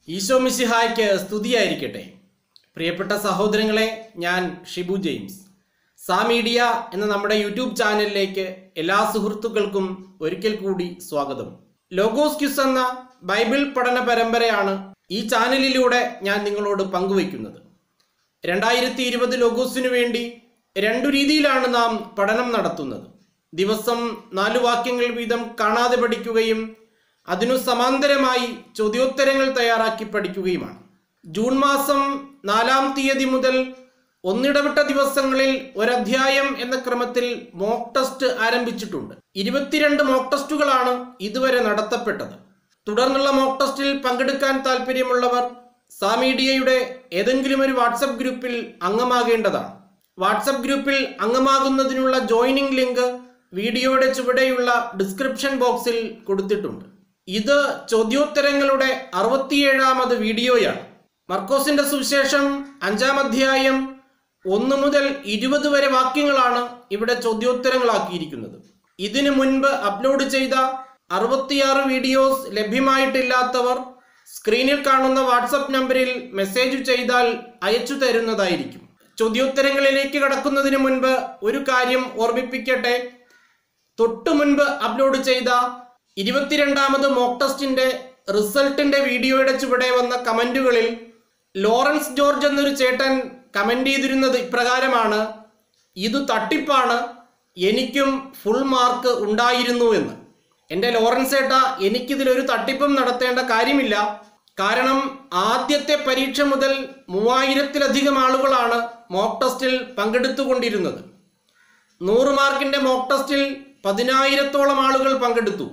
ഈശോ മിശിഹായ്ക്ക് സ്തുതിയായിരിക്കട്ടെ പ്രിയപ്പെട്ട സഹോദരങ്ങളെ ഞാൻ ഷിബു ജെയിംസ് സാ മീഡിയ എന്ന നമ്മുടെ യൂട്യൂബ് ചാനലിലേക്ക് എല്ലാ സുഹൃത്തുക്കൾക്കും ഒരിക്കൽ കൂടി സ്വാഗതം ലോഗോസ് ക്യുസ് എന്ന ബൈബിൾ പഠന പരമ്പരയാണ് ഈ ചാനലിലൂടെ ഞാൻ നിങ്ങളോട് പങ്കുവയ്ക്കുന്നത് രണ്ടായിരത്തി ഇരുപത് ലോഗോസിനു വേണ്ടി രണ്ടു രീതിയിലാണ് നാം പഠനം നടത്തുന്നത് ദിവസം നാലു വാക്യങ്ങൾ വീതം കാണാതെ പഠിക്കുകയും അതിനു സമാന്തരമായി ചോദ്യോത്തരങ്ങൾ തയ്യാറാക്കി പഠിക്കുകയുമാണ് ജൂൺ മാസം നാലാം തീയതി മുതൽ ഒന്നിടവിട്ട ദിവസങ്ങളിൽ ഒരധ്യായം എന്ന ക്രമത്തിൽ മോക്ക് ടെസ്റ്റ് ആരംഭിച്ചിട്ടുണ്ട് ഇരുപത്തിരണ്ട് മോക്ക് ടെസ്റ്റുകളാണ് ഇതുവരെ നടത്തപ്പെട്ടത് തുടർന്നുള്ള മോക്ക് ടെസ്റ്റിൽ പങ്കെടുക്കാൻ താല്പര്യമുള്ളവർ സാമീഡിയയുടെ ഏതെങ്കിലും ഒരു വാട്സപ്പ് ഗ്രൂപ്പിൽ അംഗമാകേണ്ടതാണ് വാട്സപ്പ് ഗ്രൂപ്പിൽ അംഗമാകുന്നതിനുള്ള ജോയിനിങ് ലിങ്ക് വീഡിയോയുടെ ചുവടെയുള്ള ഡിസ്ക്രിപ്ഷൻ ബോക്സിൽ കൊടുത്തിട്ടുണ്ട് ഇത് ചോദ്യോത്തരങ്ങളുടെ അറുപത്തിയേഴാമത് വീഡിയോയാണ് മർക്കോസിന്റെ സുവിശേഷം അഞ്ചാം അധ്യായം ഒന്ന് മുതൽ ഇരുപത് വരെ വാക്യങ്ങളാണ് ഇവിടെ ചോദ്യോത്തരങ്ങളാക്കിയിരിക്കുന്നത് ഇതിനു മുൻപ് അപ്ലോഡ് ചെയ്ത അറുപത്തിയാറ് വീഡിയോസ് ലഭ്യമായിട്ടില്ലാത്തവർ സ്ക്രീനിൽ കാണുന്ന വാട്സപ്പ് നമ്പറിൽ മെസ്സേജ് ചെയ്താൽ അയച്ചു തരുന്നതായിരിക്കും ചോദ്യോത്തരങ്ങളിലേക്ക് കടക്കുന്നതിന് മുൻപ് ഒരു കാര്യം ഓർമ്മിപ്പിക്കട്ടെ തൊട്ടു മുൻപ് അപ്ലോഡ് ചെയ്ത ഇരുപത്തിരണ്ടാമത് മോക്ക് ടെസ്റ്റിന്റെ റിസൾട്ടിന്റെ വീഡിയോയുടെ ചുവടെ വന്ന കമന്റുകളിൽ ലോറൻസ് ജോർജ് എന്നൊരു ചേട്ടൻ കമന്റ് ചെയ്തിരുന്നത് ഇപ്രകാരമാണ് ഇത് തട്ടിപ്പാണ് എനിക്കും ഫുൾ മാർക്ക് ഉണ്ടായിരുന്നു എന്ന് എൻ്റെ ലോറൻസ് ഏട്ട എനിക്കിതിലൊരു തട്ടിപ്പും നടത്തേണ്ട കാര്യമില്ല കാരണം ആദ്യത്തെ പരീക്ഷ മുതൽ മൂവായിരത്തിലധികം ആളുകളാണ് മോക്ക് ടെസ്റ്റിൽ പങ്കെടുത്തുകൊണ്ടിരുന്നത് നൂറ് മാർക്കിന്റെ മോക്ക് ടെസ്റ്റിൽ പതിനായിരത്തോളം ആളുകൾ പങ്കെടുത്തു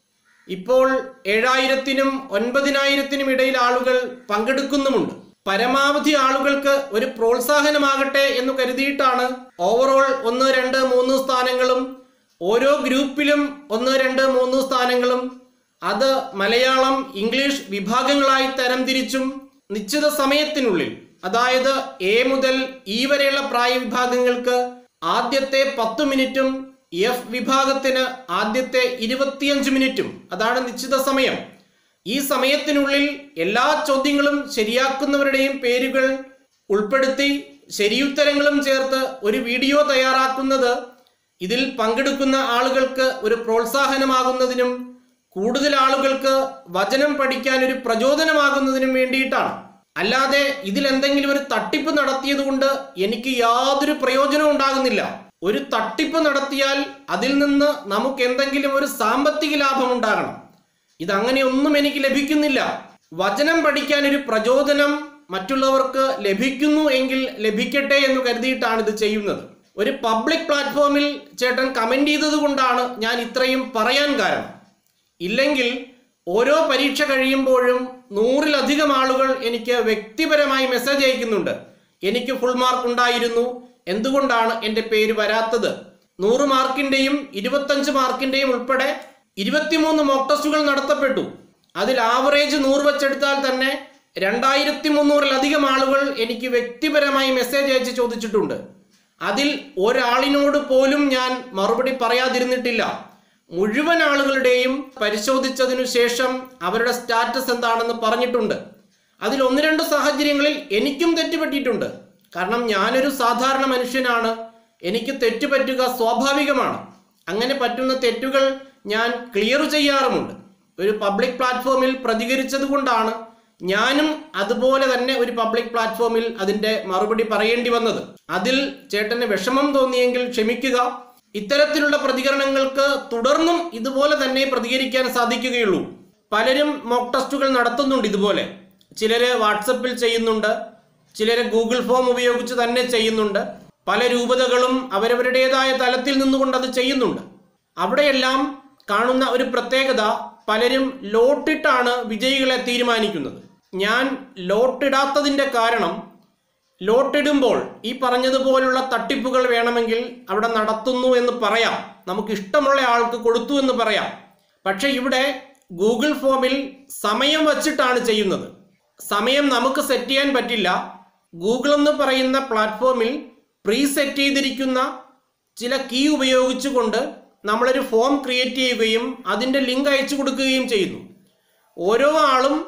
ഇപ്പോൾ ഏഴായിരത്തിനും ഒൻപതിനായിരത്തിനും ഇടയിൽ ആളുകൾ പങ്കെടുക്കുന്നുമുണ്ട് പരമാവധി ആളുകൾക്ക് ഒരു പ്രോത്സാഹനമാകട്ടെ എന്ന് കരുതിയിട്ടാണ് ഓവറോൾ ഒന്ന് രണ്ട് മൂന്ന് സ്ഥാനങ്ങളും ഓരോ ഗ്രൂപ്പിലും ഒന്ന് രണ്ട് മൂന്ന് സ്ഥാനങ്ങളും അത് മലയാളം ഇംഗ്ലീഷ് വിഭാഗങ്ങളായി തരംതിരിച്ചും നിശ്ചിത സമയത്തിനുള്ളിൽ അതായത് എ മുതൽ ഇ വരെയുള്ള പ്രായവിഭാഗങ്ങൾക്ക് ആദ്യത്തെ പത്ത് മിനിറ്റും എഫ് വിഭാഗത്തിന് ആദ്യത്തെ ഇരുപത്തിയഞ്ച് മിനിറ്റും അതാണ് നിശ്ചിത സമയം ഈ സമയത്തിനുള്ളിൽ എല്ലാ ചോദ്യങ്ങളും ശരിയാക്കുന്നവരുടെയും പേരുകൾ ഉൾപ്പെടുത്തി ശരിയുത്തരങ്ങളും ചേർത്ത് ഒരു വീഡിയോ തയ്യാറാക്കുന്നത് ഇതിൽ പങ്കെടുക്കുന്ന ആളുകൾക്ക് ഒരു പ്രോത്സാഹനമാകുന്നതിനും കൂടുതൽ ആളുകൾക്ക് വചനം പഠിക്കാൻ ഒരു പ്രചോദനമാകുന്നതിനും വേണ്ടിയിട്ടാണ് അല്ലാതെ ഇതിൽ എന്തെങ്കിലും ഒരു തട്ടിപ്പ് നടത്തിയത് കൊണ്ട് എനിക്ക് യാതൊരു പ്രയോജനവും ഉണ്ടാകുന്നില്ല ഒരു തട്ടിപ്പ് നടത്തിയാൽ അതിൽ നിന്ന് നമുക്ക് എന്തെങ്കിലും ഒരു സാമ്പത്തിക ലാഭം ഉണ്ടാകണം ഇതങ്ങനെയൊന്നും എനിക്ക് ലഭിക്കുന്നില്ല വചനം പഠിക്കാൻ ഒരു പ്രചോദനം മറ്റുള്ളവർക്ക് ലഭിക്കുന്നു എങ്കിൽ ലഭിക്കട്ടെ എന്ന് കരുതിയിട്ടാണ് ഇത് ചെയ്യുന്നത് ഒരു പബ്ലിക് പ്ലാറ്റ്ഫോമിൽ ചേട്ടൻ കമന്റ് ചെയ്തത് കൊണ്ടാണ് ഞാൻ ഇത്രയും പറയാൻ കാരണം ഇല്ലെങ്കിൽ ഓരോ പരീക്ഷ കഴിയുമ്പോഴും നൂറിലധികം ആളുകൾ എനിക്ക് വ്യക്തിപരമായി മെസ്സേജ് അയക്കുന്നുണ്ട് എനിക്ക് ഫുൾ മാർക്ക് ഉണ്ടായിരുന്നു എന്തുകൊണ്ടാണ് എൻ്റെ പേര് വരാത്തത് നൂറ് മാർക്കിൻ്റെയും ഇരുപത്തഞ്ച് മാർക്കിൻ്റെയും ഉൾപ്പെടെ ഇരുപത്തിമൂന്ന് മോക്ക് ടെസ്റ്റുകൾ നടത്തപ്പെട്ടു അതിൽ ആവറേജ് നൂറ് വെച്ചെടുത്താൽ തന്നെ രണ്ടായിരത്തി മുന്നൂറിലധികം ആളുകൾ എനിക്ക് വ്യക്തിപരമായി മെസ്സേജ് അയച്ച് ചോദിച്ചിട്ടുണ്ട് അതിൽ ഒരാളിനോട് പോലും ഞാൻ മറുപടി പറയാതിരുന്നിട്ടില്ല മുഴുവൻ ആളുകളുടെയും പരിശോധിച്ചതിനു ശേഷം അവരുടെ സ്റ്റാറ്റസ് എന്താണെന്ന് പറഞ്ഞിട്ടുണ്ട് അതിൽ ഒന്ന് രണ്ട് സാഹചര്യങ്ങളിൽ എനിക്കും തെറ്റുപറ്റിയിട്ടുണ്ട് കാരണം ഞാനൊരു സാധാരണ മനുഷ്യനാണ് എനിക്ക് തെറ്റുപറ്റുക സ്വാഭാവികമാണ് അങ്ങനെ പറ്റുന്ന തെറ്റുകൾ ഞാൻ ക്ലിയർ ചെയ്യാറുമുണ്ട് ഒരു പബ്ലിക് പ്ലാറ്റ്ഫോമിൽ പ്രതികരിച്ചത് കൊണ്ടാണ് ഞാനും അതുപോലെ തന്നെ ഒരു പബ്ലിക് പ്ലാറ്റ്ഫോമിൽ അതിന്റെ മറുപടി പറയേണ്ടി വന്നത് അതിൽ ചേട്ടന് വിഷമം തോന്നിയെങ്കിൽ ക്ഷമിക്കുക ഇത്തരത്തിലുള്ള പ്രതികരണങ്ങൾക്ക് തുടർന്നും ഇതുപോലെ തന്നെ പ്രതികരിക്കാൻ സാധിക്കുകയുള്ളൂ പലരും മോക്ക് ടെസ്റ്റുകൾ നടത്തുന്നുണ്ട് ഇതുപോലെ ചിലര് വാട്സപ്പിൽ ചെയ്യുന്നുണ്ട് ചിലര് ഗൂഗിൾ ഫോം ഉപയോഗിച്ച് തന്നെ ചെയ്യുന്നുണ്ട് പല രൂപതകളും അവരവരുടേതായ തലത്തിൽ നിന്നുകൊണ്ട് അത് ചെയ്യുന്നുണ്ട് അവിടെയെല്ലാം കാണുന്ന ഒരു പ്രത്യേകത പലരും ലോട്ടിട്ടാണ് വിജയികളെ തീരുമാനിക്കുന്നത് ഞാൻ ലോട്ടിടാത്തതിൻ്റെ കാരണം ലോട്ടിടുമ്പോൾ ഈ പറഞ്ഞതുപോലുള്ള തട്ടിപ്പുകൾ വേണമെങ്കിൽ അവിടെ നടത്തുന്നു എന്ന് പറയാം നമുക്ക് ഇഷ്ടമുള്ള ആൾക്ക് കൊടുത്തു എന്ന് പറയാം പക്ഷെ ഇവിടെ ഗൂഗിൾ ഫോമിൽ സമയം വച്ചിട്ടാണ് ചെയ്യുന്നത് സമയം നമുക്ക് സെറ്റ് ചെയ്യാൻ പറ്റില്ല ഗൂഗിൾ എന്ന് പറയുന്ന പ്ലാറ്റ്ഫോമിൽ പ്രീ സെറ്റ് ചെയ്തിരിക്കുന്ന ചില കീ ഉപയോഗിച്ചുകൊണ്ട് നമ്മളൊരു ഫോം ക്രിയേറ്റ് ചെയ്യുകയും അതിൻ്റെ ലിങ്ക് അയച്ചു കൊടുക്കുകയും ചെയ്യുന്നു ഓരോ ആളും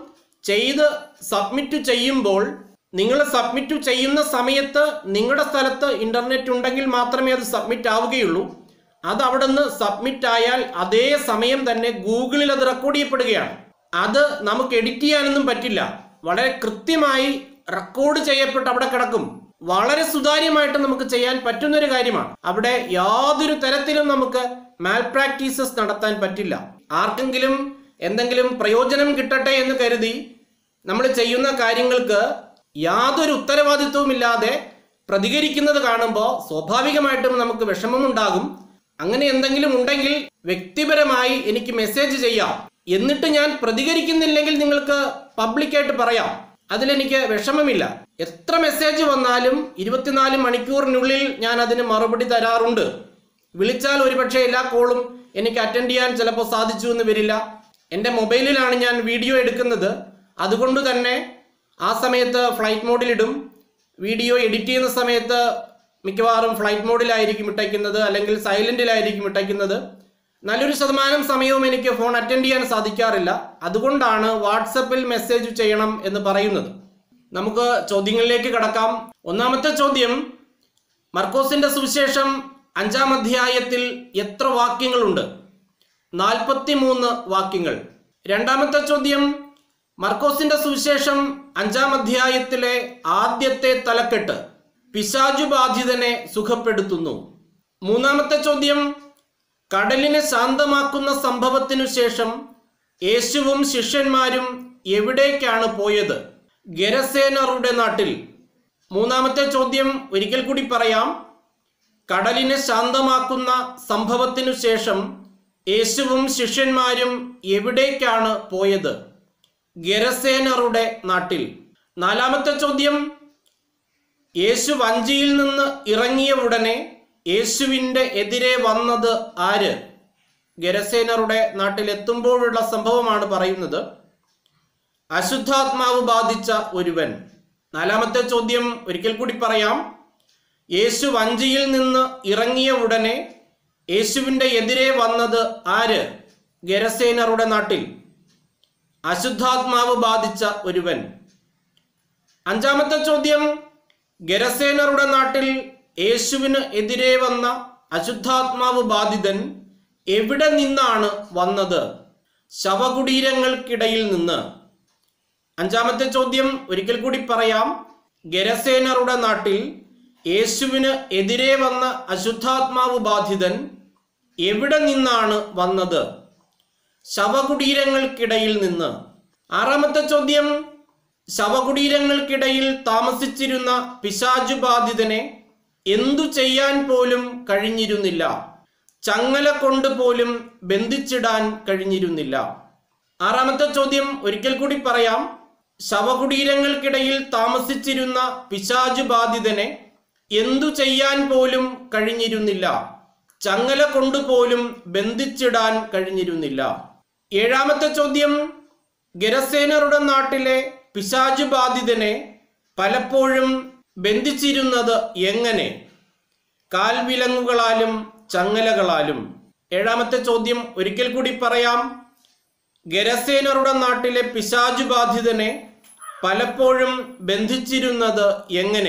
ചെയ്ത് സബ്മിറ്റ് ചെയ്യുമ്പോൾ നിങ്ങൾ സബ്മിറ്റ് ചെയ്യുന്ന സമയത്ത് നിങ്ങളുടെ സ്ഥലത്ത് ഇന്റർനെറ്റ് ഉണ്ടെങ്കിൽ മാത്രമേ അത് സബ്മിറ്റ് ആവുകയുള്ളൂ അത് അവിടെ നിന്ന് സബ്മിറ്റ് ആയാൽ അതേ സമയം തന്നെ ഗൂഗിളിൽ അത് റെക്കോർഡ് ചെയ്യപ്പെടുകയാണ് അത് നമുക്ക് എഡിറ്റ് ചെയ്യാനൊന്നും പറ്റില്ല വളരെ കൃത്യമായി റെക്കോർഡ് ചെയ്യപ്പെട്ട് അവിടെ കിടക്കും വളരെ സുതാര്യമായിട്ട് നമുക്ക് ചെയ്യാൻ പറ്റുന്ന ഒരു കാര്യമാണ് അവിടെ യാതൊരു തരത്തിലും നമുക്ക് മാൽ പ്രാക്ടീസസ് നടത്താൻ പറ്റില്ല ആർക്കെങ്കിലും എന്തെങ്കിലും പ്രയോജനം കിട്ടട്ടെ എന്ന് കരുതി നമ്മൾ ചെയ്യുന്ന കാര്യങ്ങൾക്ക് യാതൊരു ഉത്തരവാദിത്വവുമില്ലാതെ പ്രതികരിക്കുന്നത് കാണുമ്പോൾ സ്വാഭാവികമായിട്ടും നമുക്ക് വിഷമമുണ്ടാകും അങ്ങനെ എന്തെങ്കിലും ഉണ്ടെങ്കിൽ വ്യക്തിപരമായി എനിക്ക് മെസ്സേജ് ചെയ്യാം എന്നിട്ട് ഞാൻ പ്രതികരിക്കുന്നില്ലെങ്കിൽ നിങ്ങൾക്ക് പബ്ലിക്കായിട്ട് പറയാം അതിലെനിക്ക് വിഷമമില്ല എത്ര മെസ്സേജ് വന്നാലും ഇരുപത്തിനാല് മണിക്കൂറിനുള്ളിൽ ഞാൻ അതിന് മറുപടി തരാറുണ്ട് വിളിച്ചാൽ ഒരുപക്ഷെ എല്ലാ കോളും എനിക്ക് അറ്റൻഡ് ചെയ്യാൻ ചിലപ്പോൾ സാധിച്ചു എന്ന് വരില്ല എൻ്റെ മൊബൈലിലാണ് ഞാൻ വീഡിയോ എടുക്കുന്നത് അതുകൊണ്ട് തന്നെ ആ സമയത്ത് ഫ്ലൈറ്റ് മോഡിലിടും വീഡിയോ എഡിറ്റ് ചെയ്യുന്ന സമയത്ത് മിക്കവാറും ഫ്ലൈറ്റ് മോഡിലായിരിക്കും ഇട്ടയ്ക്കുന്നത് അല്ലെങ്കിൽ സൈലൻറ്റിലായിരിക്കും ഇട്ടയ്ക്കുന്നത് നല്ലൊരു ശതമാനം സമയവും എനിക്ക് ഫോൺ അറ്റൻഡ് ചെയ്യാൻ സാധിക്കാറില്ല അതുകൊണ്ടാണ് വാട്സപ്പിൽ മെസ്സേജ് ചെയ്യണം എന്ന് പറയുന്നത് നമുക്ക് ചോദ്യങ്ങളിലേക്ക് കടക്കാം ഒന്നാമത്തെ ചോദ്യം മർക്കോസിന്റെ സുവിശേഷം അഞ്ചാം അധ്യായത്തിൽ എത്ര വാക്യങ്ങളുണ്ട് നാൽപ്പത്തി മൂന്ന് വാക്യങ്ങൾ രണ്ടാമത്തെ ചോദ്യം മർക്കോസിന്റെ സുവിശേഷം അഞ്ചാം അധ്യായത്തിലെ ആദ്യത്തെ തലക്കെട്ട് പിശാചു ബാധിതനെ സുഖപ്പെടുത്തുന്നു മൂന്നാമത്തെ ചോദ്യം കടലിനെ ശാന്തമാക്കുന്ന സംഭവത്തിനു ശേഷം യേശുവും ശിഷ്യന്മാരും എവിടേക്കാണ് പോയത് ഗരസേനറുടെ നാട്ടിൽ മൂന്നാമത്തെ ചോദ്യം ഒരിക്കൽ കൂടി പറയാം കടലിനെ ശാന്തമാക്കുന്ന സംഭവത്തിനു ശേഷം യേശുവും ശിഷ്യന്മാരും എവിടേക്കാണ് പോയത് ഗരസേനറുടെ നാട്ടിൽ നാലാമത്തെ ചോദ്യം യേശു വഞ്ചിയിൽ നിന്ന് ഇറങ്ങിയ ഉടനെ യേശുവിൻ്റെ എതിരെ വന്നത് ആര് ഗരസേനറുടെ നാട്ടിൽ എത്തുമ്പോഴുള്ള സംഭവമാണ് പറയുന്നത് അശുദ്ധാത്മാവ് ബാധിച്ച ഒരുവൻ നാലാമത്തെ ചോദ്യം ഒരിക്കൽ കൂടി പറയാം യേശു വഞ്ചിയിൽ നിന്ന് ഇറങ്ങിയ ഉടനെ യേശുവിൻ്റെ എതിരെ വന്നത് ആര് ഗരസേനറുടെ നാട്ടിൽ അശുദ്ധാത്മാവ് ബാധിച്ച ഒരുവൻ അഞ്ചാമത്തെ ചോദ്യം ഗരസേനറുടെ നാട്ടിൽ യേശുവിന് എതിരെ വന്ന അശുദ്ധാത്മാവ് ബാധിതൻ എവിടെ നിന്നാണ് വന്നത് ശവകുടീരങ്ങൾക്കിടയിൽ നിന്ന് അഞ്ചാമത്തെ ചോദ്യം ഒരിക്കൽ കൂടി പറയാം ഗരസേനറുടെ നാട്ടിൽ യേശുവിന് എതിരെ വന്ന അശുദ്ധാത്മാവ് ബാധിതൻ എവിടെ നിന്നാണ് വന്നത് ശവകുടീരങ്ങൾക്കിടയിൽ നിന്ന് ആറാമത്തെ ചോദ്യം ശവകുടീരങ്ങൾക്കിടയിൽ താമസിച്ചിരുന്ന പിശാചു ബാധിതനെ എന്തു ചെയ്യാൻ പോലും കഴിഞ്ഞിരുന്നില്ല ചങ്ങല കൊണ്ട് പോലും ബന്ധിച്ചിടാൻ കഴിഞ്ഞിരുന്നില്ല ആറാമത്തെ ചോദ്യം ഒരിക്കൽ കൂടി പറയാം ശവകുടീരങ്ങൾക്കിടയിൽ താമസിച്ചിരുന്ന പിശാചു ബാധിതനെ എന്തു ചെയ്യാൻ പോലും കഴിഞ്ഞിരുന്നില്ല ചങ്ങല കൊണ്ടുപോലും ബന്ധിച്ചിടാൻ കഴിഞ്ഞിരുന്നില്ല ഏഴാമത്തെ ചോദ്യം ഗരസേനറുടെ നാട്ടിലെ പിശാചു ബാധിതനെ പലപ്പോഴും ബന്ധിച്ചിരുന്നത് എങ്ങനെ കാൽവിലങ്ങുകളാലും ചങ്ങലകളാലും ഏഴാമത്തെ ചോദ്യം ഒരിക്കൽ കൂടി പറയാം ഗരസേനറുടെ നാട്ടിലെ പിശാചു ബാധിതനെ പലപ്പോഴും ബന്ധിച്ചിരുന്നത് എങ്ങനെ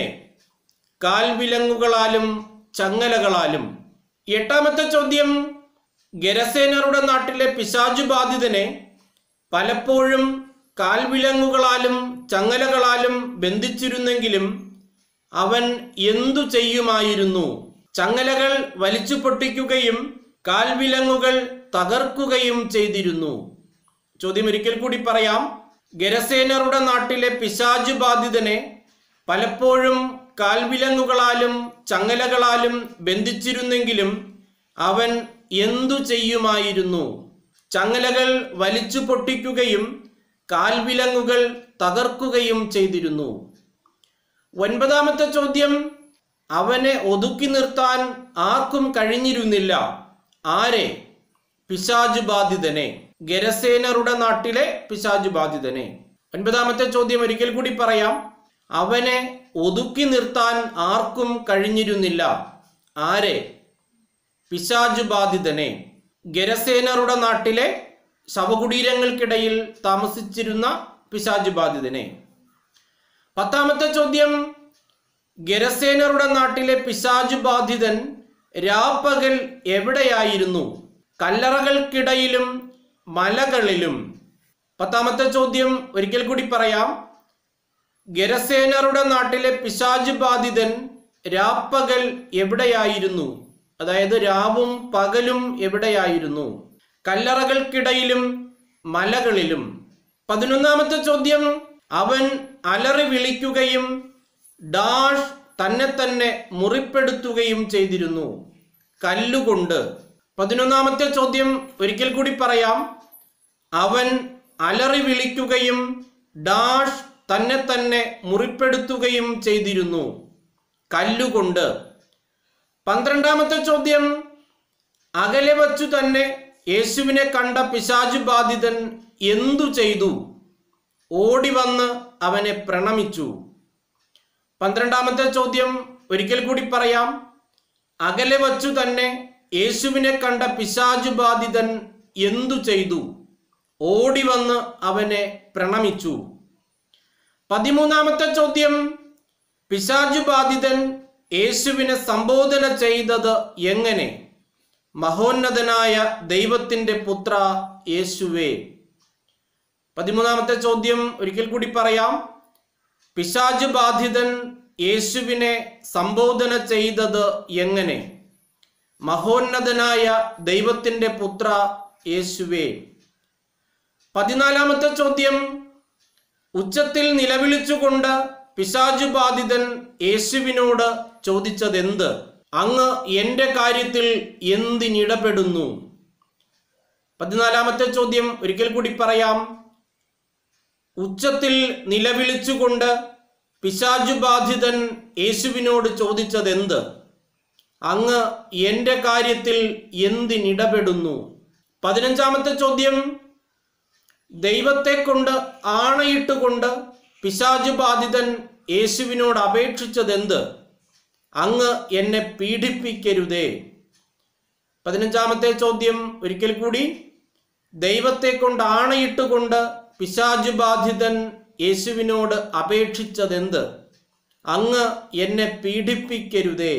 കാൽവിലങ്ങുകളാലും ചങ്ങലകളാലും എട്ടാമത്തെ ചോദ്യം ഗരസേനറുടെ നാട്ടിലെ പിശാചു ബാധിതനെ പലപ്പോഴും കാൽവിലങ്ങുകളാലും ചങ്ങലകളാലും ബന്ധിച്ചിരുന്നെങ്കിലും അവൻ എന്തു ചെയ്യുമായിരുന്നു ചങ്ങലകൾ വലിച്ചു പൊട്ടിക്കുകയും കാൽവിലങ്ങുകൾ തകർക്കുകയും ചെയ്തിരുന്നു ചോദ്യം ഒരിക്കൽ കൂടി പറയാം ഗരസേനറുടെ നാട്ടിലെ പിശാചു ബാധിതനെ പലപ്പോഴും കാൽവിലങ്ങുകളാലും ചങ്ങലകളാലും ബന്ധിച്ചിരുന്നെങ്കിലും അവൻ എന്തു ചെയ്യുമായിരുന്നു ചങ്ങലകൾ വലിച്ചു പൊട്ടിക്കുകയും കാൽവിലങ്ങുകൾ തകർക്കുകയും ചെയ്തിരുന്നു ഒൻപതാമത്തെ ചോദ്യം അവനെ ഒതുക്കി നിർത്താൻ ആർക്കും കഴിഞ്ഞിരുന്നില്ല ആരെ പിശാജു ബാധിതനെ ഗരസേനറുടെ നാട്ടിലെ പിശാജു ബാധിതനെ ഒൻപതാമത്തെ ചോദ്യം ഒരിക്കൽ കൂടി പറയാം അവനെ ഒതുക്കി നിർത്താൻ ആർക്കും കഴിഞ്ഞിരുന്നില്ല ആരെ പിശാജു ബാധിതനെ ഗരസേനറുടെ നാട്ടിലെ ശവകുടീരങ്ങൾക്കിടയിൽ താമസിച്ചിരുന്ന പിശാജ് ബാധിതനെ പത്താമത്തെ ചോദ്യം ഗരസേനറുടെ നാട്ടിലെ പിശാജ് ബാധിതൻ രാപ്പകൽ എവിടെയായിരുന്നു കല്ലറകൾക്കിടയിലും മലകളിലും പത്താമത്തെ ചോദ്യം ഒരിക്കൽ കൂടി പറയാം ഗരസേനറുടെ നാട്ടിലെ പിശാജ് ബാധിതൻ രാപ്പകൽ എവിടെയായിരുന്നു അതായത് രാവും പകലും എവിടെയായിരുന്നു കല്ലറകൾക്കിടയിലും മലകളിലും പതിനൊന്നാമത്തെ ചോദ്യം അവൻ അലറി വിളിക്കുകയും ഡാഷ് തന്നെ തന്നെ മുറിപ്പെടുത്തുകയും ചെയ്തിരുന്നു കല്ലുകൊണ്ട് പതിനൊന്നാമത്തെ ചോദ്യം ഒരിക്കൽ കൂടി പറയാം അവൻ അലറി വിളിക്കുകയും ഡാഷ് തന്നെ തന്നെ മുറിപ്പെടുത്തുകയും ചെയ്തിരുന്നു കല്ലുകൊണ്ട് പന്ത്രണ്ടാമത്തെ ചോദ്യം അകലെ വച്ചു തന്നെ യേശുവിനെ കണ്ട പിശാചു ബാധിതൻ എന്തു ചെയ്തു ഓടി വന്ന് അവനെ പ്രണമിച്ചു പന്ത്രണ്ടാമത്തെ ചോദ്യം ഒരിക്കൽ കൂടി പറയാം അകലെ വച്ചു തന്നെ യേശുവിനെ കണ്ട പിശാചു ബാധിതൻ എന്തു ചെയ്തു ഓടി വന്ന് അവനെ പ്രണമിച്ചു പതിമൂന്നാമത്തെ ചോദ്യം പിശാചു ബാധിതൻ യേശുവിനെ സംബോധന ചെയ്തത് എങ്ങനെ മഹോന്നതനായ ദൈവത്തിൻ്റെ പുത്ര യേശുവേ പതിമൂന്നാമത്തെ ചോദ്യം ഒരിക്കൽ കൂടി പറയാം പിശാചു ബാധിതൻ യേശുവിനെ സംബോധന ചെയ്തത് എങ്ങനെ മഹോന്നതനായ ദൈവത്തിൻ്റെ പുത്ര യേശുവേ പതിനാലാമത്തെ ചോദ്യം ഉച്ചത്തിൽ നിലവിളിച്ചുകൊണ്ട് പിശാചു ബാധിതൻ യേശുവിനോട് ചോദിച്ചതെന്ത് അങ്ങ് എൻ്റെ കാര്യത്തിൽ എന്തിനിടപെടുന്നു പതിനാലാമത്തെ ചോദ്യം ഒരിക്കൽ കൂടി പറയാം ഉച്ചത്തിൽ നിലവിളിച്ചുകൊണ്ട് പിശാചു ബാധിതൻ യേശുവിനോട് ചോദിച്ചതെന്ത് അങ്ങ് എൻ്റെ കാര്യത്തിൽ എന്തിനിടപെടുന്നു പതിനഞ്ചാമത്തെ ചോദ്യം ദൈവത്തെ കൊണ്ട് ആണയിട്ടുകൊണ്ട് പിശാചു ബാധിതൻ യേശുവിനോട് അപേക്ഷിച്ചതെന്ത് അങ്ങ് എന്നെ പീഡിപ്പിക്കരുതേ പതിനഞ്ചാമത്തെ ചോദ്യം ഒരിക്കൽ കൂടി ദൈവത്തെ കൊണ്ട് ആണയിട്ടുകൊണ്ട് പിശാചു ബാധിതൻ യേശുവിനോട് അപേക്ഷിച്ചതെന്ത് അങ്ങ് എന്നെ പീഡിപ്പിക്കരുതേ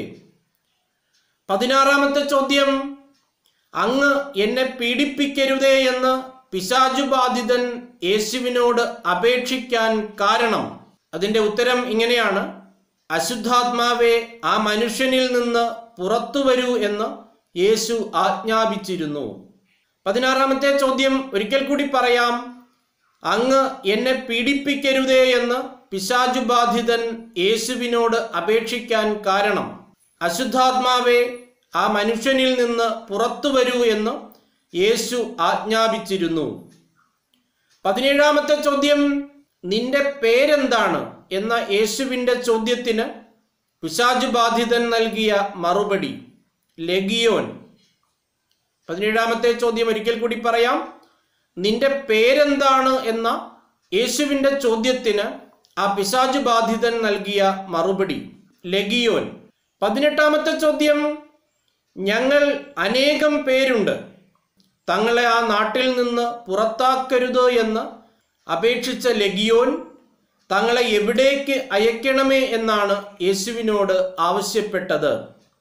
പതിനാറാമത്തെ ചോദ്യം അങ്ങ് എന്നെ പീഡിപ്പിക്കരുതേ എന്ന് പിശാചു ബാധിതൻ യേശുവിനോട് അപേക്ഷിക്കാൻ കാരണം അതിൻ്റെ ഉത്തരം ഇങ്ങനെയാണ് അശുദ്ധാത്മാവെ ആ മനുഷ്യനിൽ നിന്ന് പുറത്തു വരൂ എന്ന് യേശു ആജ്ഞാപിച്ചിരുന്നു പതിനാറാമത്തെ ചോദ്യം ഒരിക്കൽ കൂടി പറയാം അങ്ങ് എന്നെ പീഡിപ്പിക്കരുതേ എന്ന് പിശാചു ബാധിതൻ യേശുവിനോട് അപേക്ഷിക്കാൻ കാരണം അശുദ്ധാത്മാവെ ആ മനുഷ്യനിൽ നിന്ന് പുറത്തു വരൂ എന്ന് യേശു ആജ്ഞാപിച്ചിരുന്നു പതിനേഴാമത്തെ ചോദ്യം നിന്റെ പേരെന്താണ് എന്ന യേശുവിൻ്റെ ചോദ്യത്തിന് പിശാചു ബാധിതൻ നൽകിയ മറുപടി ലഗിയോൻ പതിനേഴാമത്തെ ചോദ്യം ഒരിക്കൽ കൂടി പറയാം നിന്റെ പേരെന്താണ് എന്ന യേശുവിൻ്റെ ചോദ്യത്തിന് ആ പിശാചു ബാധിതൻ നൽകിയ മറുപടി ലഗിയോൻ പതിനെട്ടാമത്തെ ചോദ്യം ഞങ്ങൾ അനേകം പേരുണ്ട് തങ്ങളെ ആ നാട്ടിൽ നിന്ന് പുറത്താക്കരുത് എന്ന് അപേക്ഷിച്ച ലഗിയോൻ തങ്ങളെ എവിടേക്ക് അയക്കണമേ എന്നാണ് യേശുവിനോട് ആവശ്യപ്പെട്ടത്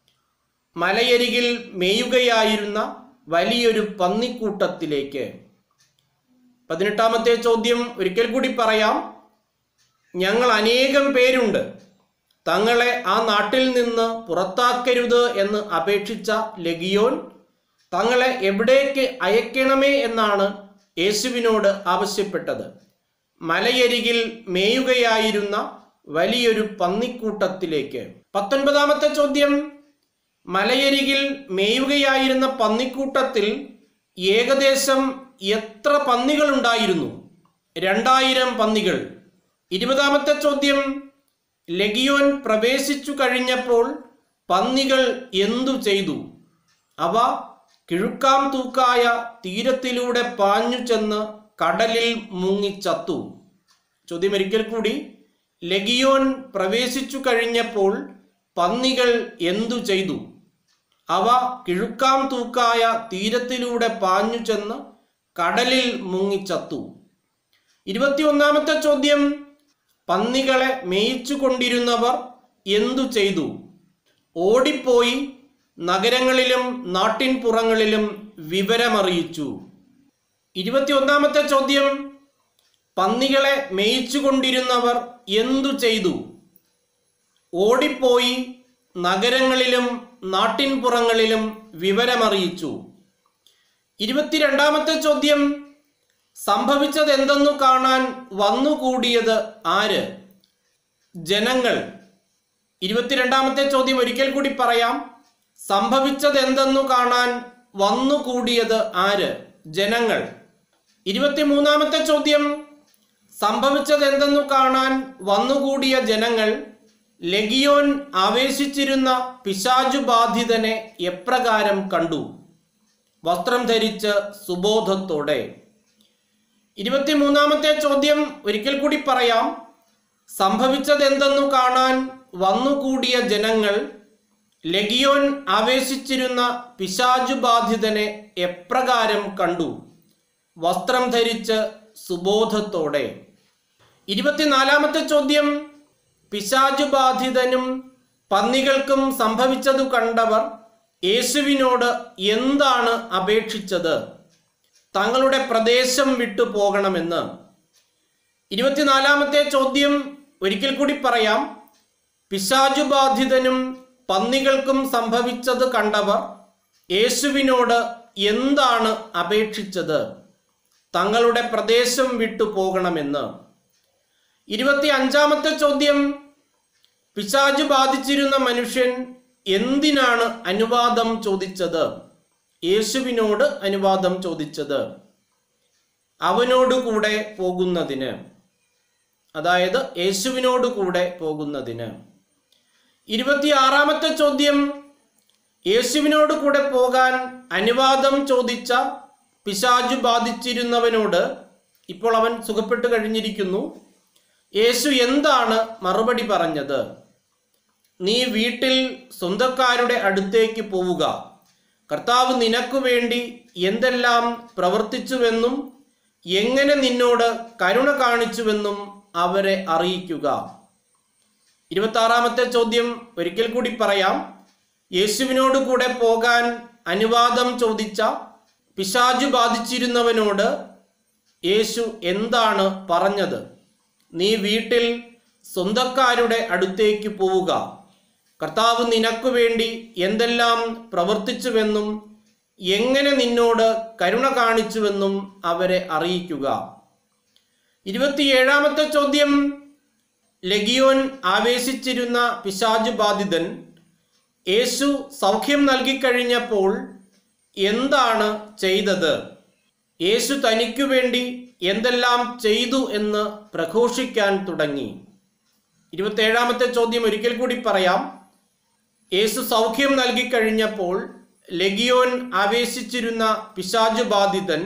മലയരികിൽ മേയുകയായിരുന്ന വലിയൊരു പന്നിക്കൂട്ടത്തിലേക്ക് പതിനെട്ടാമത്തെ ചോദ്യം ഒരിക്കൽ കൂടി പറയാം ഞങ്ങൾ അനേകം പേരുണ്ട് തങ്ങളെ ആ നാട്ടിൽ നിന്ന് പുറത്താക്കരുത് എന്ന് അപേക്ഷിച്ച ലഗിയോൻ തങ്ങളെ എവിടേക്ക് അയക്കണമേ എന്നാണ് യേശുവിനോട് ആവശ്യപ്പെട്ടത് മലയരികിൽ മേയുകയായിരുന്ന വലിയൊരു പന്നിക്കൂട്ടത്തിലേക്ക് പത്തൊൻപതാമത്തെ ചോദ്യം മലയരികിൽ മേയുകയായിരുന്ന പന്നിക്കൂട്ടത്തിൽ ഏകദേശം എത്ര പന്നികൾ ഉണ്ടായിരുന്നു രണ്ടായിരം പന്നികൾ ഇരുപതാമത്തെ ചോദ്യം ലഗിയോൻ പ്രവേശിച്ചു കഴിഞ്ഞപ്പോൾ പന്നികൾ എന്തു ചെയ്തു അവ കിഴുക്കാം തൂക്കായ തീരത്തിലൂടെ പാഞ്ഞു ചെന്ന് കടലിൽ മുങ്ങിച്ചത്തു ചോദ്യം ഒരിക്കൽ കൂടി ലഗിയോൻ പ്രവേശിച്ചു കഴിഞ്ഞപ്പോൾ പന്നികൾ എന്തു ചെയ്തു അവ കിഴുക്കാം തൂക്കായ തീരത്തിലൂടെ പാഞ്ഞു ചെന്ന് കടലിൽ മുങ്ങിച്ചത്തു ഇരുപത്തിയൊന്നാമത്തെ ചോദ്യം പന്നികളെ മേയിച്ചു കൊണ്ടിരുന്നവർ എന്തു ചെയ്തു ഓടിപ്പോയി നഗരങ്ങളിലും നാട്ടിൻപുറങ്ങളിലും വിവരമറിയിച്ചു ഇരുപത്തിയൊന്നാമത്തെ ചോദ്യം പന്നികളെ മേയിച്ചു കൊണ്ടിരുന്നവർ എന്തു ചെയ്തു ഓടിപ്പോയി നഗരങ്ങളിലും നാട്ടിൻപുറങ്ങളിലും വിവരമറിയിച്ചു ഇരുപത്തിരണ്ടാമത്തെ ചോദ്യം സംഭവിച്ചത് എന്തെന്നു കാണാൻ വന്നുകൂടിയത് ആര് ജനങ്ങൾ ഇരുപത്തിരണ്ടാമത്തെ ചോദ്യം ഒരിക്കൽ കൂടി പറയാം സംഭവിച്ചത് എന്തെന്നു കാണാൻ വന്നുകൂടിയത് ആര് ജനങ്ങൾ ഇരുപത്തിമൂന്നാമത്തെ ചോദ്യം സംഭവിച്ചത് എന്തെന്നു കാണാൻ വന്നുകൂടിയ ജനങ്ങൾ ലഗിയോൻ ആവേശിച്ചിരുന്ന പിശാചു ബാധിതനെ എപ്രകാരം കണ്ടു വസ്ത്രം ധരിച്ച് സുബോധത്തോടെ ഇരുപത്തിമൂന്നാമത്തെ ചോദ്യം ഒരിക്കൽ കൂടി പറയാം സംഭവിച്ചത് എന്തെന്നു കാണാൻ വന്നുകൂടിയ ജനങ്ങൾ ലഗിയോൻ ആവേശിച്ചിരുന്ന പിശാചു ബാധിതനെ എപ്രകാരം കണ്ടു വസ്ത്രം ധരിച്ച് സുബോധത്തോടെ ഇരുപത്തിനാലാമത്തെ ചോദ്യം പിശാചു ബാധിതനും പന്നികൾക്കും സംഭവിച്ചതു കണ്ടവർ യേശുവിനോട് എന്താണ് അപേക്ഷിച്ചത് തങ്ങളുടെ പ്രദേശം വിട്ടു പോകണമെന്ന് ഇരുപത്തിനാലാമത്തെ ചോദ്യം ഒരിക്കൽ കൂടി പറയാം പിശാചു ബാധിതനും പന്നികൾക്കും സംഭവിച്ചത് കണ്ടവർ യേശുവിനോട് എന്താണ് അപേക്ഷിച്ചത് തങ്ങളുടെ പ്രദേശം വിട്ടു പോകണമെന്ന് ഇരുപത്തി അഞ്ചാമത്തെ ചോദ്യം പിശാചു ബാധിച്ചിരുന്ന മനുഷ്യൻ എന്തിനാണ് അനുവാദം ചോദിച്ചത് യേശുവിനോട് അനുവാദം ചോദിച്ചത് അവനോട് കൂടെ പോകുന്നതിന് അതായത് യേശുവിനോട് കൂടെ പോകുന്നതിന് ഇരുപത്തിയാറാമത്തെ ചോദ്യം യേശുവിനോട് കൂടെ പോകാൻ അനുവാദം ചോദിച്ച പിശാചു ബാധിച്ചിരുന്നവനോട് ഇപ്പോൾ അവൻ സുഖപ്പെട്ടു കഴിഞ്ഞിരിക്കുന്നു യേശു എന്താണ് മറുപടി പറഞ്ഞത് നീ വീട്ടിൽ സ്വന്തക്കാരുടെ അടുത്തേക്ക് പോവുക കർത്താവ് നിനക്കു വേണ്ടി എന്തെല്ലാം പ്രവർത്തിച്ചുവെന്നും എങ്ങനെ നിന്നോട് കരുണ കാണിച്ചുവെന്നും അവരെ അറിയിക്കുക ഇരുപത്താറാമത്തെ ചോദ്യം ഒരിക്കൽ കൂടി പറയാം യേശുവിനോട് കൂടെ പോകാൻ അനുവാദം ചോദിച്ച പിശാചു ബാധിച്ചിരുന്നവനോട് യേശു എന്താണ് പറഞ്ഞത് നീ വീട്ടിൽ സ്വന്തക്കാരുടെ അടുത്തേക്ക് പോവുക കർത്താവ് നിനക്കു വേണ്ടി എന്തെല്ലാം പ്രവർത്തിച്ചുവെന്നും എങ്ങനെ നിന്നോട് കരുണ കാണിച്ചുവെന്നും അവരെ അറിയിക്കുക ഇരുപത്തിയേഴാമത്തെ ചോദ്യം ലഗിയോൻ ആവേശിച്ചിരുന്ന പിശാജ് ബാധിതൻ യേശു സൗഖ്യം നൽകിക്കഴിഞ്ഞപ്പോൾ എന്താണ് ചെയ്തത് യേശു തനിക്കു വേണ്ടി എന്തെല്ലാം ചെയ്തു എന്ന് പ്രഘോഷിക്കാൻ തുടങ്ങി ഇരുപത്തേഴാമത്തെ ചോദ്യം ഒരിക്കൽ കൂടി പറയാം യേശു സൗഖ്യം നൽകിക്കഴിഞ്ഞപ്പോൾ ലഗിയോൻ ആവേശിച്ചിരുന്ന പിശാജു ബാധിതൻ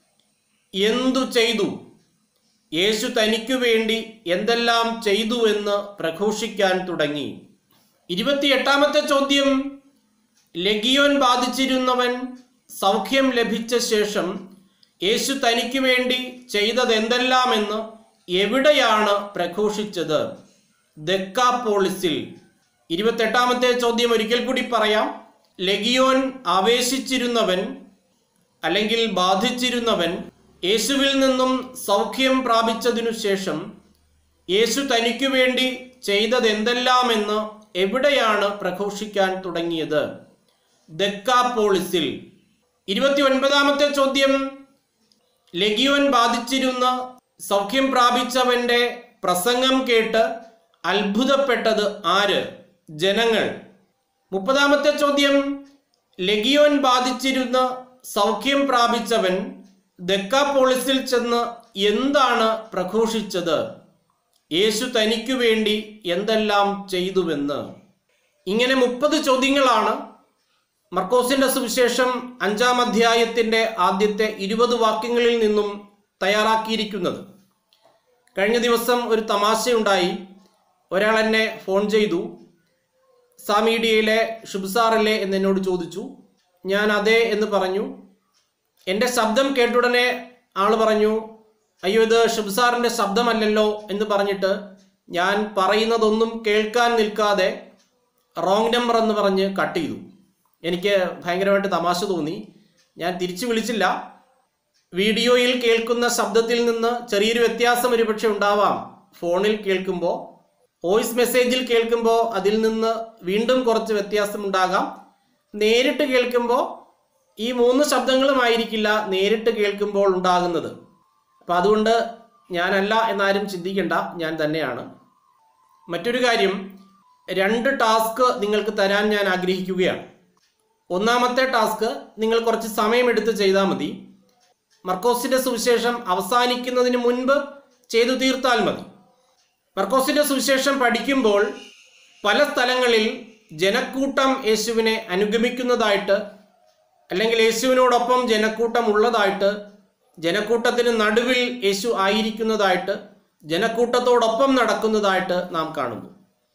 എന്തു ചെയ്തു യേശു തനിക്കു വേണ്ടി എന്തെല്ലാം ചെയ്തു എന്ന് പ്രഘോഷിക്കാൻ തുടങ്ങി ഇരുപത്തിയെട്ടാമത്തെ ചോദ്യം ലഗിയോൻ ബാധിച്ചിരുന്നവൻ സൗഖ്യം ലഭിച്ച ശേഷം യേശു തനിക്ക് വേണ്ടി ചെയ്തത് എന്തെല്ലാമെന്ന് എവിടെയാണ് പ്രഘോഷിച്ചത് ദക്കാപോളിസിൽ ഇരുപത്തെട്ടാമത്തെ ചോദ്യം ഒരിക്കൽ കൂടി പറയാം ലഗിയോൻ ആവേശിച്ചിരുന്നവൻ അല്ലെങ്കിൽ ബാധിച്ചിരുന്നവൻ യേശുവിൽ നിന്നും സൗഖ്യം പ്രാപിച്ചതിനു ശേഷം യേശു തനിക്കു വേണ്ടി ചെയ്തത് എന്തെല്ലാമെന്ന് എവിടെയാണ് പ്രഘോഷിക്കാൻ തുടങ്ങിയത് ദക്കാപോളിസിൽ ഇരുപത്തി ഒൻപതാമത്തെ ചോദ്യം ലഗിയോൻ ബാധിച്ചിരുന്ന സൗഖ്യം പ്രാപിച്ചവന്റെ പ്രസംഗം കേട്ട് അത്ഭുതപ്പെട്ടത് ആര് ജനങ്ങൾ മുപ്പതാമത്തെ ചോദ്യം ലഗിയോൻ ബാധിച്ചിരുന്ന സൗഖ്യം പ്രാപിച്ചവൻ ദക്കാപോളിസിൽ ചെന്ന് എന്താണ് പ്രഘോഷിച്ചത് യേശു തനിക്കു വേണ്ടി എന്തെല്ലാം ചെയ്തുവെന്ന് ഇങ്ങനെ മുപ്പത് ചോദ്യങ്ങളാണ് മർക്കോസിന്റെ സുവിശേഷം അഞ്ചാം അധ്യായത്തിന്റെ ആദ്യത്തെ ഇരുപത് വാക്യങ്ങളിൽ നിന്നും തയ്യാറാക്കിയിരിക്കുന്നത് കഴിഞ്ഞ ദിവസം ഒരു തമാശയുണ്ടായി ഒരാൾ എന്നെ ഫോൺ ചെയ്തു സാമീഡിയയിലെ ഷുബ്സാറല്ലേ എന്ന് എന്നോട് ചോദിച്ചു ഞാൻ അതെ എന്ന് പറഞ്ഞു എൻ്റെ ശബ്ദം കേട്ടുടനെ ആൾ പറഞ്ഞു അയ്യോ ഇത് ഷിബ് സാറിന്റെ ശബ്ദമല്ലല്ലോ എന്ന് പറഞ്ഞിട്ട് ഞാൻ പറയുന്നതൊന്നും കേൾക്കാൻ നിൽക്കാതെ റോങ് നമ്പർ എന്ന് പറഞ്ഞ് കട്ട് ചെയ്തു എനിക്ക് ഭയങ്കരമായിട്ട് തമാശ തോന്നി ഞാൻ തിരിച്ചു വിളിച്ചില്ല വീഡിയോയിൽ കേൾക്കുന്ന ശബ്ദത്തിൽ നിന്ന് ചെറിയൊരു വ്യത്യാസം ഒരുപക്ഷെ ഉണ്ടാവാം ഫോണിൽ കേൾക്കുമ്പോൾ വോയിസ് മെസ്സേജിൽ കേൾക്കുമ്പോൾ അതിൽ നിന്ന് വീണ്ടും കുറച്ച് വ്യത്യാസം ഉണ്ടാകാം നേരിട്ട് കേൾക്കുമ്പോൾ ഈ മൂന്ന് ശബ്ദങ്ങളുമായിരിക്കില്ല നേരിട്ട് കേൾക്കുമ്പോൾ ഉണ്ടാകുന്നത് അപ്പം അതുകൊണ്ട് ഞാനല്ല എന്നാരും ചിന്തിക്കേണ്ട ഞാൻ തന്നെയാണ് മറ്റൊരു കാര്യം രണ്ട് ടാസ്ക് നിങ്ങൾക്ക് തരാൻ ഞാൻ ആഗ്രഹിക്കുകയാണ് ഒന്നാമത്തെ ടാസ്ക് നിങ്ങൾ കുറച്ച് സമയമെടുത്ത് ചെയ്താൽ മതി മർക്കോസിന്റെ സുവിശേഷം അവസാനിക്കുന്നതിന് മുൻപ് ചെയ്തു തീർത്താൽ മതി മർക്കോസിന്റെ സുവിശേഷം പഠിക്കുമ്പോൾ പല സ്ഥലങ്ങളിൽ ജനക്കൂട്ടം യേശുവിനെ അനുഗമിക്കുന്നതായിട്ട് അല്ലെങ്കിൽ യേശുവിനോടൊപ്പം ജനക്കൂട്ടം ഉള്ളതായിട്ട് ജനക്കൂട്ടത്തിന് നടുവിൽ യേശു ആയിരിക്കുന്നതായിട്ട് ജനക്കൂട്ടത്തോടൊപ്പം നടക്കുന്നതായിട്ട് നാം കാണുന്നു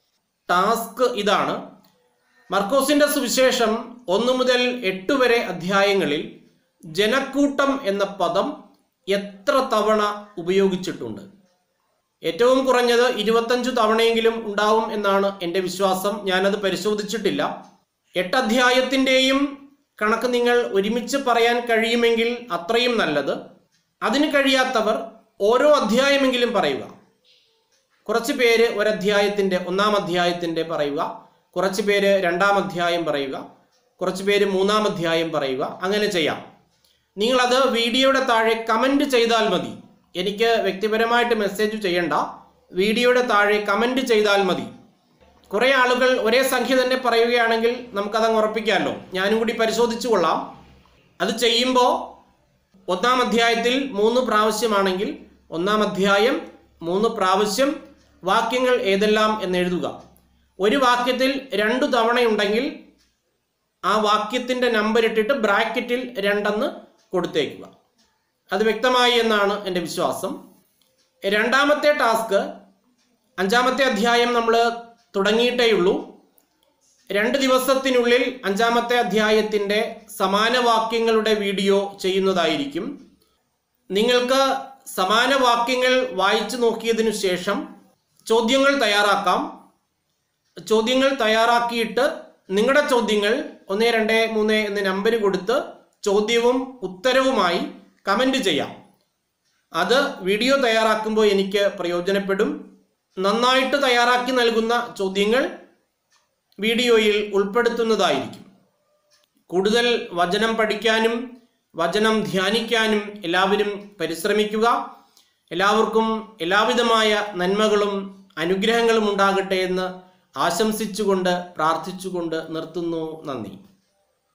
ടാസ്ക് ഇതാണ് മർക്കോസിന്റെ സുവിശേഷം ഒന്നു മുതൽ എട്ട് വരെ അധ്യായങ്ങളിൽ ജനക്കൂട്ടം എന്ന പദം എത്ര തവണ ഉപയോഗിച്ചിട്ടുണ്ട് ഏറ്റവും കുറഞ്ഞത് ഇരുപത്തഞ്ചു തവണയെങ്കിലും ഉണ്ടാവും എന്നാണ് എൻ്റെ വിശ്വാസം ഞാനത് പരിശോധിച്ചിട്ടില്ല എട്ട് അധ്യായത്തിൻ്റെയും കണക്ക് നിങ്ങൾ ഒരുമിച്ച് പറയാൻ കഴിയുമെങ്കിൽ അത്രയും നല്ലത് അതിന് കഴിയാത്തവർ ഓരോ അധ്യായമെങ്കിലും പറയുക കുറച്ച് പേര് ഒരധ്യായത്തിൻ്റെ ഒന്നാം അധ്യായത്തിൻ്റെ പറയുക കുറച്ച് പേര് രണ്ടാം അധ്യായം പറയുക കുറച്ച് പേര് മൂന്നാം അധ്യായം പറയുക അങ്ങനെ ചെയ്യാം നിങ്ങളത് വീഡിയോയുടെ താഴെ കമൻറ്റ് ചെയ്താൽ മതി എനിക്ക് വ്യക്തിപരമായിട്ട് മെസ്സേജ് ചെയ്യണ്ട വീഡിയോയുടെ താഴെ കമൻറ്റ് ചെയ്താൽ മതി കുറേ ആളുകൾ ഒരേ സംഖ്യ തന്നെ പറയുകയാണെങ്കിൽ നമുക്കതങ്ങ് ഉറപ്പിക്കാമല്ലോ ഞാനും കൂടി പരിശോധിച്ചു കൊള്ളാം അത് ചെയ്യുമ്പോൾ ഒന്നാം അധ്യായത്തിൽ മൂന്ന് പ്രാവശ്യമാണെങ്കിൽ ഒന്നാം അധ്യായം മൂന്ന് പ്രാവശ്യം വാക്യങ്ങൾ ഏതെല്ലാം എന്ന് എഴുതുക ഒരു വാക്യത്തിൽ രണ്ടു തവണയുണ്ടെങ്കിൽ ആ വാക്യത്തിൻ്റെ നമ്പർ ഇട്ടിട്ട് ബ്രാക്കറ്റിൽ രണ്ടെന്ന് കൊടുത്തേക്കുക അത് വ്യക്തമായി എന്നാണ് എൻ്റെ വിശ്വാസം രണ്ടാമത്തെ ടാസ്ക് അഞ്ചാമത്തെ അധ്യായം നമ്മൾ തുടങ്ങിയിട്ടേയുള്ളൂ രണ്ട് ദിവസത്തിനുള്ളിൽ അഞ്ചാമത്തെ അധ്യായത്തിൻ്റെ സമാന വാക്യങ്ങളുടെ വീഡിയോ ചെയ്യുന്നതായിരിക്കും നിങ്ങൾക്ക് സമാന വാക്യങ്ങൾ വായിച്ചു നോക്കിയതിനു ശേഷം ചോദ്യങ്ങൾ തയ്യാറാക്കാം ചോദ്യങ്ങൾ തയ്യാറാക്കിയിട്ട് നിങ്ങളുടെ ചോദ്യങ്ങൾ ഒന്ന് രണ്ട് മൂന്ന് എന്ന് നമ്പർ കൊടുത്ത് ചോദ്യവും ഉത്തരവുമായി കമൻറ്റ് ചെയ്യാം അത് വീഡിയോ തയ്യാറാക്കുമ്പോൾ എനിക്ക് പ്രയോജനപ്പെടും നന്നായിട്ട് തയ്യാറാക്കി നൽകുന്ന ചോദ്യങ്ങൾ വീഡിയോയിൽ ഉൾപ്പെടുത്തുന്നതായിരിക്കും കൂടുതൽ വചനം പഠിക്കാനും വചനം ധ്യാനിക്കാനും എല്ലാവരും പരിശ്രമിക്കുക എല്ലാവർക്കും എല്ലാവിധമായ നന്മകളും അനുഗ്രഹങ്ങളും ഉണ്ടാകട്ടെ എന്ന് ആശംസിച്ചുകൊണ്ട് പ്രാർത്ഥിച്ചുകൊണ്ട് നിർത്തുന്നു നന്ദി